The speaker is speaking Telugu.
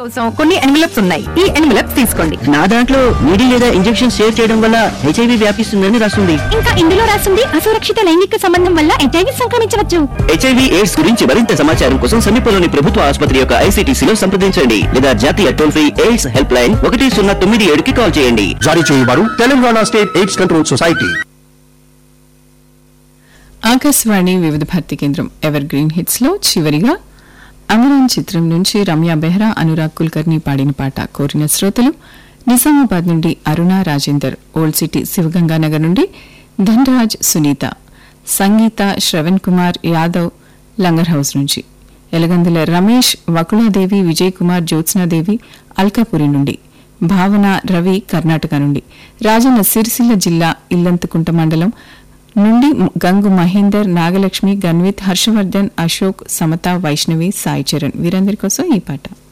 కోసం కొన్ని ఎన్వలప్స్ ఉన్నాయి ఈ ఎన్వలప్స్ తీసుకోండి నా దాంట్లో నీడి లేదా ఇంజెక్షన్ షేర్ చేయడం వల్ల హెచ్ఐవి వ్యాపిస్తుందని రాస్తుంది ఇంకా ఇందులో రాసింది అసురక్షిత లైంగిక సంబంధం వల్ల హెచ్ఐవి సంక్రమించవచ్చు హెచ్ఐవి ఎయిడ్స్ గురించి మరింత సమాచారం కోసం సమీపంలోని ప్రభుత్వ ఆసుపత్రి యొక్క ఐసీటీసీలో సంప్రదించండి లేదా జాతీయ toll free AIDS help line ఒకటి సున్నా తొమ్మిది ఏడుకి కాల్ చేయండి జారీ చేయవారు Telangana state AIDS control society Akashvani Vividh Bharati కేంద్రం ఎవర్ గ్రీన్ హిట్స్ లో చివరిగా అమరాన్ చిత్రం నుంచి రమ్య బెహ్రా అనురాగ్ కుల్కర్ని పాడిన పాట కోరిన శ్రోతలు నిజామాబాద్ నుండి అరుణ రాజేందర్ ఓల్డ్ సిటీ శివగంగానగర్ నుండి ధనరాజ్ సునీత సంగీత శ్రవణ్ కుమార్ యాదవ్ లంగర్ హౌస్ నుంచి ఎలగందుల రమేష్ వకుళాదేవి విజయ్ కుమార్ జ్యోత్స్నాదేవి అల్కాపురి నుండి భావన రవి కర్ణాటక నుండి రాజన్న సిరిసిల్ల జిల్లా ఇల్లంతకుంట మండలం నుండి గంగు మహేందర్ నాగలక్ష్మి గన్విత్ హర్షవర్ధన్ అశోక్ సమత వైష్ణవి సాయి చరణ్ వీరందరి కోసం ఈ పాట